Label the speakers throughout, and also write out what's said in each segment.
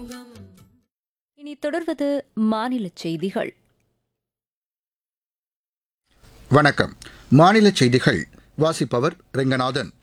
Speaker 1: இனி தொடர்வது மாநில செய்திகள்
Speaker 2: வணக்கம் மாநில செய்திகள் வாசிப்பவர் ரெங்கநாதன்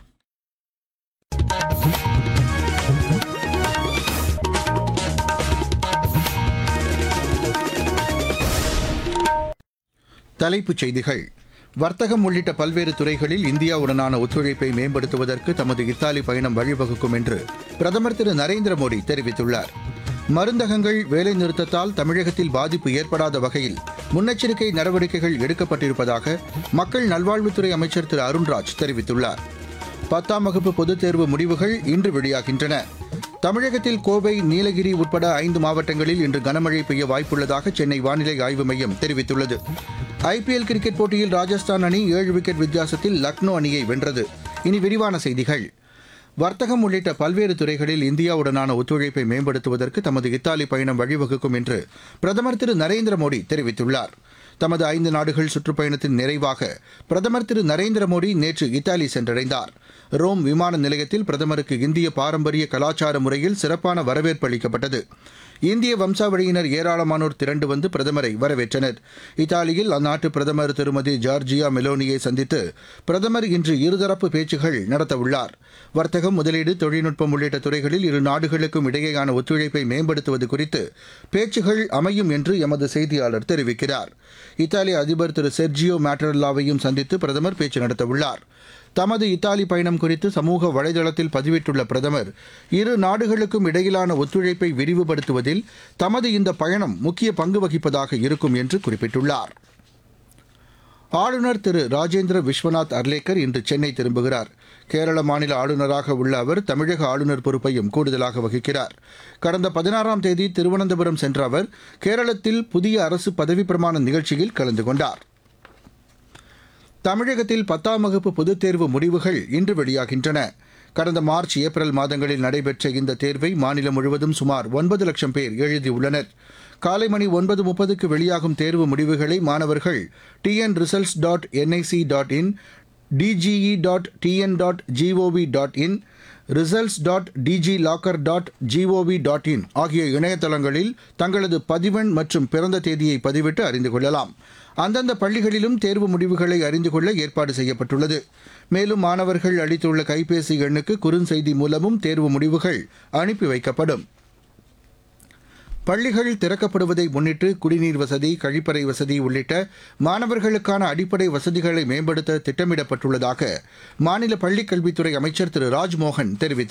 Speaker 2: தலைப்புச் செய்திகள் வர்த்தகம் உள்ளிட்ட பல்வேறு துறைகளில் இந்தியாவுடனான ஒத்துழைப்பை மேம்படுத்துவதற்கு தமது இத்தாலி பயணம் வழிவகுக்கும் என்று பிரதமர் திரு நரேந்திர மோடி தெரிவித்துள்ளார் மருந்தகங்கள் வேலைநிறுத்தத்தால் தமிழகத்தில் பாதிப்பு ஏற்படாத வகையில் முன்னெச்சரிக்கை நடவடிக்கைகள் எடுக்கப்பட்டிருப்பதாக மக்கள் நல்வாழ்வுத்துறை அமைச்சர் திரு அருண்ராஜ் தெரிவித்துள்ளார் பத்தாம் வகுப்பு பொதுத் தேர்வு முடிவுகள் இன்று வெளியாகின்றன தமிழகத்தில் கோவை நீலகிரி உட்பட ஐந்து மாவட்டங்களில் இன்று கனமழை பெய்ய வாய்ப்புள்ளதாக சென்னை வானிலை ஆய்வு மையம் தெரிவித்துள்ளது ஐபிஎல் கிரிக்கெட் போட்டியில் ராஜஸ்தான் அணி ஏழு விக்கெட் வித்தியாசத்தில் லக்னோ அணியை வென்றது இனி விரிவான செய்திகள் வர்த்தகம் உள்ளிட்ட பல்வேறு துறைகளில் இந்தியாவுடனான ஒத்துழைப்பை மேம்படுத்துவதற்கு தமது இத்தாலி பயணம் வழிவகுக்கும் என்று பிரதமர் திரு நரேந்திர மோடி தெரிவித்துள்ளார் தமது ஐந்து நாடுகள் சுற்றுப்பயணத்தின் நிறைவாக பிரதமர் திரு நரேந்திர மோடி நேற்று இத்தாலி சென்றடைந்தார் ரோம் விமான நிலையத்தில் பிரதமருக்கு இந்திய பாரம்பரிய கலாச்சார முறையில் சிறப்பான வரவேற்பு அளிக்கப்பட்டது இந்திய வம்சாவளியினர் ஏராளமானோர் திரண்டு வந்து பிரதமரை வரவேற்றனர் இத்தாலியில் அந்நாட்டு பிரதமர் திருமதி ஜார்ஜியா மெலோனியை சந்தித்து பிரதமர் இன்று இருதரப்பு பேச்சுகள் நடத்தவுள்ளார் வர்த்தகம் முதலீடு தொழில்நுட்பம் உள்ளிட்ட துறைகளில் இரு நாடுகளுக்கும் இடையேயான ஒத்துழைப்பை மேம்படுத்துவது குறித்து பேச்சுகள் அமையும் என்று எமது செய்தியாளர் தெரிவிக்கிறார் இத்தாலி அதிபர் திரு செர்ஜியோ மேட்டரல்லாவையும் சந்தித்து பிரதமர் பேச்சு நடத்தவுள்ளார் தமது இத்தாலி பயணம் குறித்து சமூக வலைதளத்தில் பதிவிட்டுள்ள பிரதமர் இரு நாடுகளுக்கும் இடையிலான ஒத்துழைப்பை விரிவுபடுத்துவதில் தமது இந்த பயணம் முக்கிய பங்கு வகிப்பதாக இருக்கும் என்று குறிப்பிட்டுள்ளார் ஆளுநர் திரு ராஜேந்திர விஸ்வநாத் அர்லேக்கர் இன்று சென்னை திரும்புகிறார் கேரள மாநில ஆளுநராக உள்ள அவர் தமிழக ஆளுநர் பொறுப்பையும் கூடுதலாக வகிக்கிறார் கடந்த பதினாறாம் தேதி திருவனந்தபுரம் சென்ற அவர் கேரளத்தில் புதிய அரசு பதவிப் பிரமாண நிகழ்ச்சியில் கலந்து கொண்டார் தமிழகத்தில் பத்தாம் வகுப்பு பொதுத் தேர்வு முடிவுகள் இன்று வெளியாகின்றன கடந்த மார்ச் ஏப்ரல் மாதங்களில் நடைபெற்ற இந்த தேர்வை மாநிலம் முழுவதும் சுமார் ஒன்பது லட்சம் பேர் எழுதியுள்ளனர் காலை மணி ஒன்பது முப்பதுக்கு வெளியாகும் தேர்வு முடிவுகளை மாணவர்கள் TN results dot NIC dot in DGE dot TN dot GOV dot in results dot digi locker dot GOV dot in ஆகிய இணையதளங்களில் தங்களது பதிவெண் மற்றும் பிறந்த தேதியை பதிவிட்டு அறிந்து கொள்ளலாம் அந்தந்த பள்ளிகளிலும் தேர்வு முடிவுகளை அறிந்து கொள்ள ஏற்பாடு செய்யப்பட்டுள்ளது மேலும் மாணவர்கள் அளித்துள்ள கைபேசி எண்ணுக்கு குறுஞ்செய்தி மூலமும் தேர்வு முடிவுகள் அனுப்பி வைக்கப்படும் பள்ளிகள் திறக்கப்படுவதை முன்னிட்டு குடிநீர் வசதி கழிப்பறை வசதி உள்ளிட்ட மாணவர்களுக்கான அடிப்படை வசதிகளை மேம்படுத்த திட்டமிடப்பட்டுள்ளதாக மாநில பள்ளிக் கல்வித்துறை அமைச்சர் திரு ராஜ்மோகன் தெரிவித்தார்